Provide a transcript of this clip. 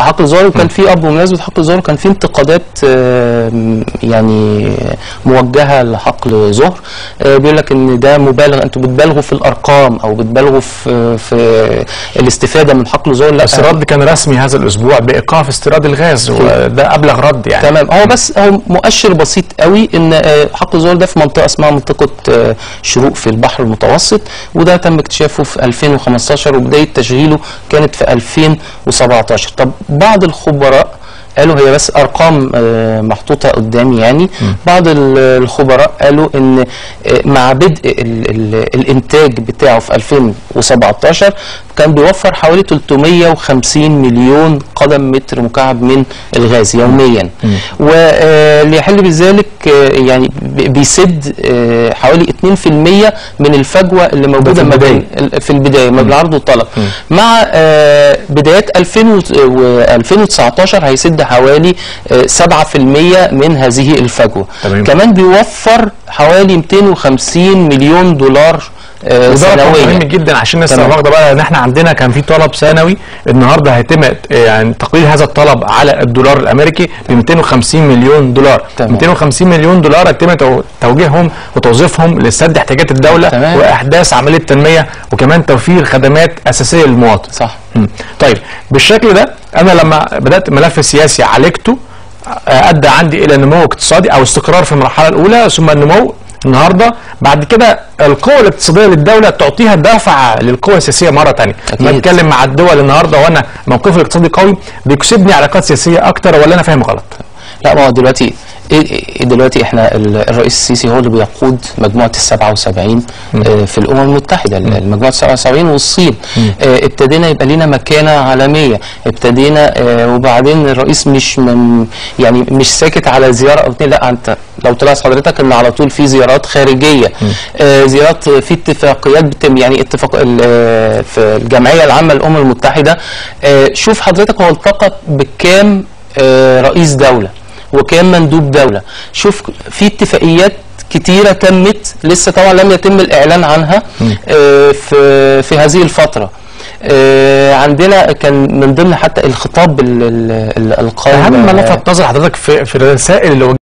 حقل زهر وكان في اب بمناسبه حقل زهر كان في انتقادات آه، يعني موجهه لحقل زهر آه، بيقول لك ان ده مبالغ انتوا بتبالغوا في الارقام او بتبالغوا في في الاستفاده من حقل زهر لا بس الرد كان رسمي هذا الاسبوع بايقاف استيراد الغاز وده ابلغ رد يعني تمام هو بس هو مؤشر بسيط قوي ان آه، حقل زهر ده في منطقه اسمها منطقه آه، شروق في البحر المتوسط وده تم اكتشافه في 2015 وبدايه تشغيله كانت في 2017 طب بعض الخبراء قالوا هي بس ارقام آه، محطوطه قدامي يعني بعض ال- الخبراء قالوا ان آه، مع بدء ال ال الانتاج بتاعه في 2017 كان بيوفر حوالي 350 مليون قدم متر مكعب من الغاز يوميا واللي يحل بذلك آه، يعني ب- بيسد آه، حوالي 2% من الفجوه اللي موجوده ما بين ال- في البدايه ما بين العرض والطلب مع آه، بدايات 2000 و 2019 هيسد حوالي آه، 7% من هذه الفجوه تمام. كمان بيوفر حوالي 250 مليون دولار آه، وده رقم سنويا مهم جدا عشان الناس تمام. تبقى واخده بقى ان احنا عندنا كان في طلب سنوي النهارده هيتم يعني تقليل هذا الطلب على الدولار الامريكي ب 250 مليون دولار تمام. 250 مليون دولار يتم تو- توجيههم وتوظيفهم لسد احتياجات الدوله تمام. واحداث عمليه تنميه وكمان توفير خدمات اساسيه للمواطن صح مم. طيب بالشكل ده انا لما بدات ملف سياسي عالجته آه، ادى عندي الى نمو اقتصادي او استقرار في المرحله الاولى ثم النمو النهارده بعد كده القوة الاقتصادية للدولة تعطيها دفعة للقوة السياسية مرة تانية أكيد. لما اتكلم مع الدول النهارده وانا موقفي الاقتصادي قوي بيكسبني علاقات سياسية اكتر ولا انا فاهم غلط؟ لا ما هو دلوقتي إيه- إيه دلوقتي احنا ال- الرئيس السيسي هو اللي بيقود مجموعه ال 77 آه، في الامم المتحده ال- المجموعه ال 77 والصين آه، ابتدينا يبقى لنا مكانه عالميه ابتدينا آه، وبعدين الرئيس مش من يعني مش ساكت على زياره او اتنين لا انت لو تلاحظ حضرتك ان على طول في زيارات خارجيه آه، زيارات في اتفاقيات بتم يعني اتفاق ال- آه، في الجمعيه العامه للامم المتحده آه، شوف حضرتك هو التقى بكام آه، رئيس دوله وكان مندوب دولة شوف في اتفاقيات كتيرة تمت لسه طبعا لم يتم الإعلان عنها آه، في في هذه الفترة آه، عندنا كان من ضمن حتى الخطاب ال- ال- ال- القائم اهم ما آه، لفت نظر حضرتك في في الرسائل اللي